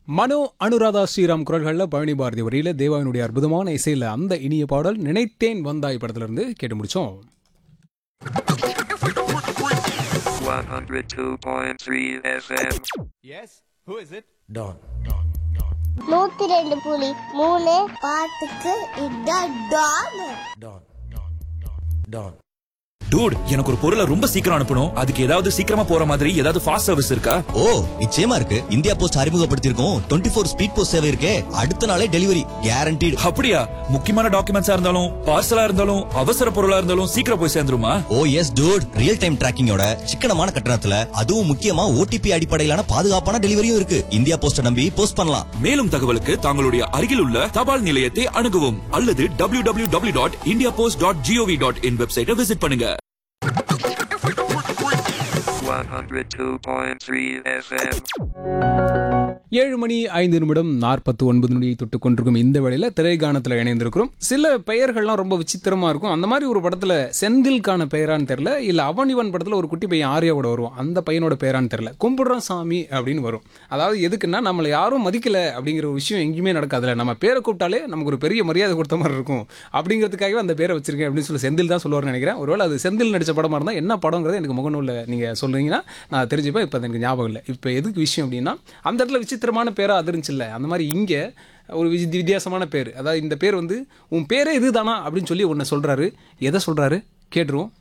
மனோ அனுராதா ஸ்ரீராம் குரல்களில் பழனி பாரதி வரியில தேவாவினுடைய அற்புதமான இசையில் அந்த இனிய பாடல் நினைத்தேன் வந்தாய் படத்திலிருந்து கேட்டு முடிச்சோம் 102.3 FM. Yes? Who is it? நூத்தி ரெண்டு புலி மூணு பாட்டுக்கு இதான் டான் டூட் எனக்கு ஒரு பொருளை ரொம்ப சீக்கிரம் அனுப்பணும் அதுக்கு ஏதாவது சீக்கிரமா போற மாதிரி ஏதாவது ஃபாஸ்ட் சர்வீஸ் இருக்கா ஓ நிச்சயமா இருக்கு இந்தியா போஸ்ட் அறிமுகப்படுத்தியிருக்கோம் டுவெண்ட்டி ஃபோர் ஸ்பீட் போஸ்ட் சேவை இருக்கே அடுத்த நாளே டெலிவரி கேரண்டீடு அப்படியா முக்கியமான டாக்குமெண்ட்ஸா இருந்தாலும் பார்சலா இருந்தாலும் அவசர பொருளா இருந்தாலும் சீக்கிரம் போய் சேர்ந்துருமா ஓ எஸ் டூட் ரியல் டைம் டிராக்கிங்கோட சிக்கனமான கட்டணத்துல அதுவும் முக்கியமா ஓடிபி அடிப்படையிலான பாதுகாப்பான டெலிவரியும் இருக்கு இந்தியா போஸ்ட நம்பி போஸ்ட் பண்ணலாம் மேலும் தகவலுக்கு தங்களுடைய அருகில் உள்ள தபால் நிலையத்தை அணுகவும் அல்லது W W W dot India post dot gov dot in வெப்சைட்டை விசிட் பண்ணுங்க 102.3 FM. ஏழு மணி ஐந்து நிமிடம் நாற்பத்தி ஒன்பது நொடியை தொட்டு கொண்டிருக்கும் இந்த வேளையில் திரைக்காணத்தில் இணைந்திருக்கிறோம் சில பெயர்கள்லாம் ரொம்ப விசித்திரமா இருக்கும் அந்த மாதிரி ஒரு படத்தில் செந்தில்கான பெயரான்னு தெரில இல்லை அவன் இவன் படத்தில் ஒரு குட்டி பையன் ஆர்யாவோட வருவான் அந்த பையனோட பெயரான்னு தெரில கும்பிடுறான் சாமி அப்படின்னு வரும் அதாவது எதுக்குன்னா நம்மளை யாரும் மதிக்கல அப்படிங்கிற ஒரு விஷயம் எங்கேயுமே நடக்காதுல்ல நம்ம பேரை கூப்பிட்டாலே நமக்கு ஒரு பெரிய மரியாதை கொடுத்த மாதிரி இருக்கும் அப்படிங்கிறதுக்காகவே அந்த பேரை வச்சிருக்கேன் அப்படின்னு சொல்லி செந்தில் தான் சொல்லுவார்னு நினைக்கிறேன் ஒருவேளை அது செந்தில் நடித்த படமாக இருந்தால் என்ன படங்கிறது எனக்கு முகநூலில் நீங்கள் சொல்றீங்கன்னா நான் தெரிஞ்சுப்பேன் இப்போ எனக்கு ஞாபகம் இல்லை இப்போ எதுக்கு விஷயம் அப்படின்னா அந்த இடத்துல விசித்திரமான பேராக அதிர்ந்துச்சுல்ல அந்த மாதிரி இங்கே ஒரு விசி வித்தியாசமான பேர் அதாவது இந்த பேர் வந்து உன் பேரே இதுதானா அப்படின்னு சொல்லி ஒன்று சொல்கிறாரு எதை சொல்கிறாரு கேட்டுருவோம்